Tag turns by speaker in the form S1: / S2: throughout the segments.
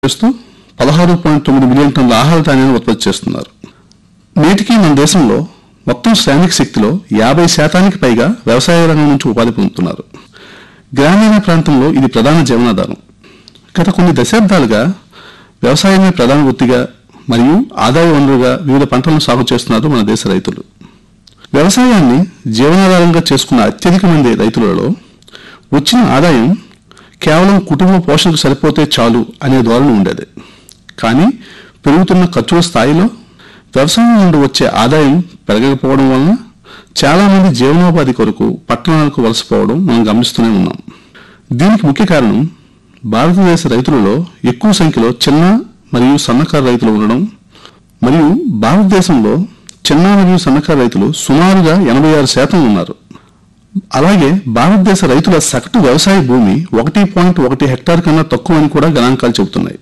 S1: చేస్తూ పదహారు పాయింట్ తొమ్మిది మిలియన్ టన్నుల ఆహార ధాన్యాన్ని ఉత్పత్తి చేస్తున్నారు నేటికి మన దేశంలో మొత్తం శ్రామిక శక్తిలో యాభై శాతానికి పైగా వ్యవసాయ రంగం నుంచి ఉపాధి పొందుతున్నారు గ్రామీణ ప్రాంతంలో ఇది ప్రధాన జీవనాధారం గత కొన్ని దశాబ్దాలుగా వ్యవసాయమే ప్రధాన వృత్తిగా మరియు ఆదాయ వనరుగా వివిధ పంటలను సాగు చేస్తున్నారు మన దేశ రైతులు వ్యవసాయాన్ని జీవనాధారంగా చేసుకున్న అత్యధిక మంది రైతులలో వచ్చిన ఆదాయం కేవలం కుటుంబ పోషణకు సరిపోతే చాలు అనే ధోరణి ఉండేది కానీ పెరుగుతున్న ఖర్చుల స్థాయిలో వ్యవసాయం నుండి వచ్చే ఆదాయం పెరగకపోవడం వలన చాలా మంది జీవనోపాధి కొరకు పట్టణాలకు వలసపోవడం మనం గమనిస్తూనే ఉన్నాం దీనికి ముఖ్య కారణం భారతదేశ రైతులలో ఎక్కువ సంఖ్యలో చిన్న మరియు సన్నకారు రైతులు ఉండడం మరియు భారతదేశంలో చిన్న మరియు సన్నకారు రైతులు సుమారుగా ఎనభై ఆరు శాతం ఉన్నారు అలాగే భారతదేశ రైతుల సగటు వ్యవసాయ భూమి ఒకటి పాయింట్ ఒకటి హెక్టార్ కన్నా తక్కువ అని కూడా గణాంకాలు చెబుతున్నాయి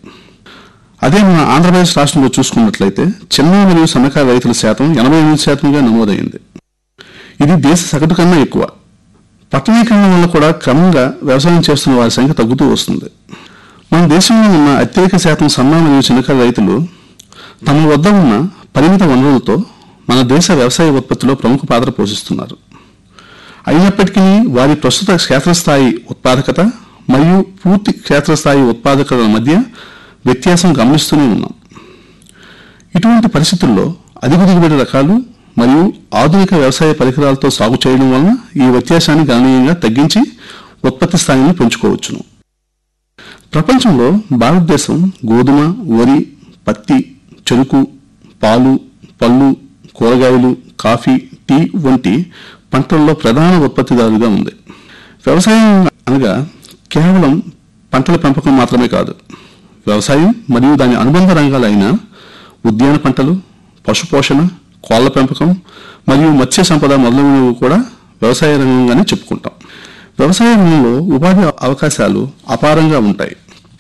S1: అదే మన ఆంధ్రప్రదేశ్ రాష్ట్రంలో చూసుకున్నట్లయితే చిన్న మరియు సన్నకారు రైతుల శాతం ఎనభై ఎనిమిది శాతంగా నమోదైంది ఇది దేశ సగటు కన్నా ఎక్కువ పట్టణీకరణ వల్ల కూడా క్రమంగా వ్యవసాయం చేస్తున్న వారి సంఖ్య తగ్గుతూ వస్తుంది మన దేశంలో ఉన్న అత్యధిక శాతం సన్న మరియు చిన్నకారు రైతులు తమ వద్ద ఉన్న పరిమిత వనరులతో మన దేశ వ్యవసాయ ఉత్పత్తిలో ప్రముఖ పాత్ర పోషిస్తున్నారు అయినప్పటికీ వారి ప్రస్తుత క్షేత్రస్థాయి ఉత్పాదకత మరియు పూర్తి క్షేత్రస్థాయి ఉత్పాదకతల మధ్య వ్యత్యాసం గమనిస్తూనే ఉన్నాం ఇటువంటి పరిస్థితుల్లో అధిక దిగుబడి రకాలు మరియు ఆధునిక వ్యవసాయ పరికరాలతో సాగు చేయడం వలన ఈ వ్యత్యాసాన్ని గణనీయంగా తగ్గించి ఉత్పత్తి స్థాయిని పెంచుకోవచ్చును ప్రపంచంలో భారతదేశం గోధుమ వరి పత్తి చెరుకు పాలు పళ్ళు కూరగాయలు కాఫీ టీ వంటి పంటల్లో ప్రధాన ఉత్పత్తిదారుగా ఉంది వ్యవసాయం అనగా కేవలం పంటల పెంపకం మాత్రమే కాదు వ్యవసాయం మరియు దాని అనుబంధ రంగాలైన ఉద్యాన పంటలు పశుపోషణ కోళ్ల పెంపకం మరియు మత్స్య సంపద మొదలైనవి కూడా వ్యవసాయ రంగంగానే చెప్పుకుంటాం వ్యవసాయ రంగంలో ఉపాధి అవకాశాలు అపారంగా ఉంటాయి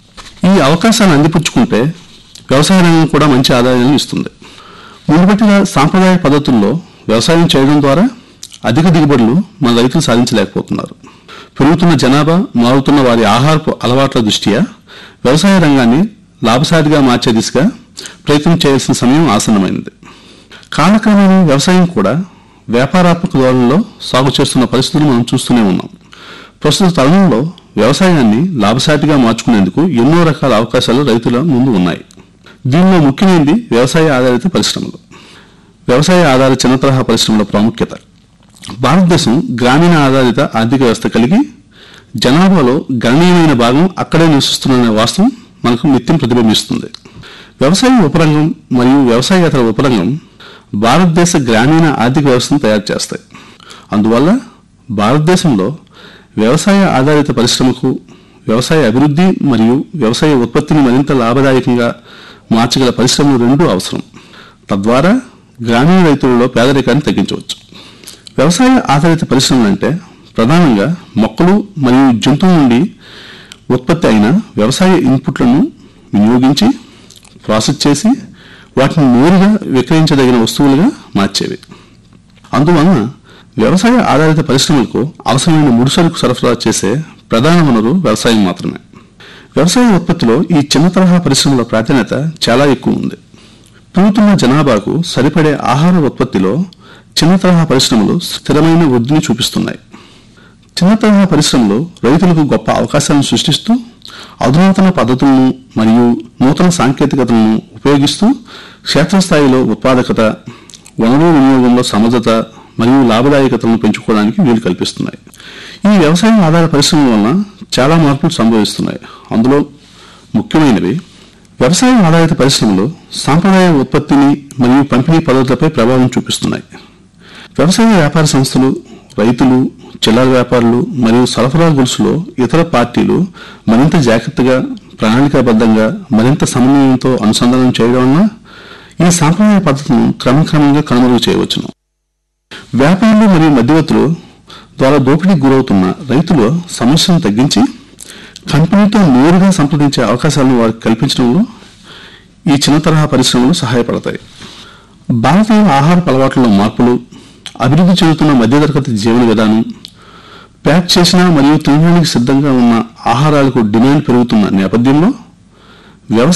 S1: ఈ అవకాశాలను అందిపుచ్చుకుంటే వ్యవసాయ రంగం కూడా మంచి ఆదాయాన్ని ఇస్తుంది మునుపటిగా సాంప్రదాయ పద్ధతుల్లో వ్యవసాయం చేయడం ద్వారా అధిక దిగుబడులు మన రైతులు సాధించలేకపోతున్నారు పెరుగుతున్న జనాభా మారుతున్న వారి ఆహారపు అలవాట్ల దృష్ట్యా వ్యవసాయ రంగాన్ని లాభసాటిగా మార్చే దిశగా ప్రయత్నం చేయాల్సిన సమయం ఆసన్నమైంది కాలక్రమేణా వ్యవసాయం కూడా వ్యాపారాత్మక ధోరణిలో సాగు చేస్తున్న పరిస్థితులు మనం చూస్తూనే ఉన్నాం ప్రస్తుత తరుణంలో వ్యవసాయాన్ని లాభసాటిగా మార్చుకునేందుకు ఎన్నో రకాల అవకాశాలు రైతుల ముందు ఉన్నాయి దీనిలో ముఖ్యమైనది వ్యవసాయ ఆధారిత పరిశ్రమలు వ్యవసాయ ఆధారిత చిన్న తరహా పరిశ్రమల ప్రాముఖ్యత భారతదేశం గ్రామీణ ఆధారిత ఆర్థిక వ్యవస్థ కలిగి జనాభాలో గణనీయమైన భాగం అక్కడే నివసిస్తున్న వాస్తవం మనకు నిత్యం ప్రతిబింబిస్తుంది వ్యవసాయ ఉపరంగం మరియు వ్యవసాయేతర ఉపరంగం భారతదేశ గ్రామీణ ఆర్థిక వ్యవస్థను తయారు చేస్తాయి అందువల్ల భారతదేశంలో వ్యవసాయ ఆధారిత పరిశ్రమకు వ్యవసాయ అభివృద్ధి మరియు వ్యవసాయ ఉత్పత్తిని మరింత లాభదాయకంగా మార్చగల పరిశ్రమలు రెండూ అవసరం తద్వారా గ్రామీణ రైతులలో పేదరికాన్ని తగ్గించవచ్చు వ్యవసాయ ఆధారిత పరిశ్రమలు అంటే ప్రధానంగా మొక్కలు మరియు జంతువుల నుండి ఉత్పత్తి అయిన వ్యవసాయ ఇన్పుట్లను వినియోగించి ప్రాసెస్ చేసి వాటిని నేరుగా విక్రయించదగిన వస్తువులుగా మార్చేవి అందువలన వ్యవసాయ ఆధారిత పరిశ్రమలకు అవసరమైన ముడిసరుకు సరఫరా చేసే ప్రధాన వనరు వ్యవసాయం మాత్రమే వ్యవసాయ ఉత్పత్తిలో ఈ చిన్న తరహా పరిశ్రమల ప్రాధాన్యత చాలా ఎక్కువ ఉంది పెరుగుతున్న జనాభాకు సరిపడే ఆహార ఉత్పత్తిలో చిన్న తరహా పరిశ్రమలు స్థిరమైన వృద్ధిని చూపిస్తున్నాయి చిన్న తరహా పరిశ్రమలు రైతులకు గొప్ప అవకాశాలను సృష్టిస్తూ అధునాతన పద్ధతులను మరియు నూతన సాంకేతికతలను ఉపయోగిస్తూ క్షేత్రస్థాయిలో ఉత్పాదకత వనరు వినియోగంలో సమర్థత మరియు లాభదాయకతలను పెంచుకోవడానికి వీలు కల్పిస్తున్నాయి ఈ వ్యవసాయం ఆధార పరిశ్రమల వలన చాలా మార్పులు సంభవిస్తున్నాయి అందులో ముఖ్యమైనవి వ్యవసాయం ఆధారిత పరిశ్రమలు సాంప్రదాయ ఉత్పత్తిని మరియు పంపిణీ పద్ధతులపై ప్రభావం చూపిస్తున్నాయి వ్యవసాయ వ్యాపార సంస్థలు రైతులు చిల్లర వ్యాపారులు మరియు సరఫరా గొలుసులో ఇతర పార్టీలు మరింత జాగ్రత్తగా ప్రణాళికాబద్ధంగా మరింత సమన్వయంతో అనుసంధానం చేయడం వలన ఈ సాంప్రదాయ పద్ధతులను క్రమక్రమంగా కనుమరుగు చేయవచ్చును వ్యాపారులు మరియు మధ్యవర్తులు ద్వారా దోపిడీకి గురవుతున్న రైతుల సమస్యను తగ్గించి కంపెనీతో నేరుగా సంప్రదించే అవకాశాలను వారికి కల్పించడంలో ఈ చిన్న తరహా పరిశ్రమలు సహాయపడతాయి భారతీయ ఆహార అలవాట్లలో మార్పులు అభివృద్ధి చెందుతున్న మధ్యతరగతి జీవన విధానం ప్యాక్ చేసిన మరియు తినడానికి సిద్ధంగా ఉన్న ఆహారాలకు డిమాండ్ పెరుగుతున్న నేపథ్యంలో వ్యవసాయ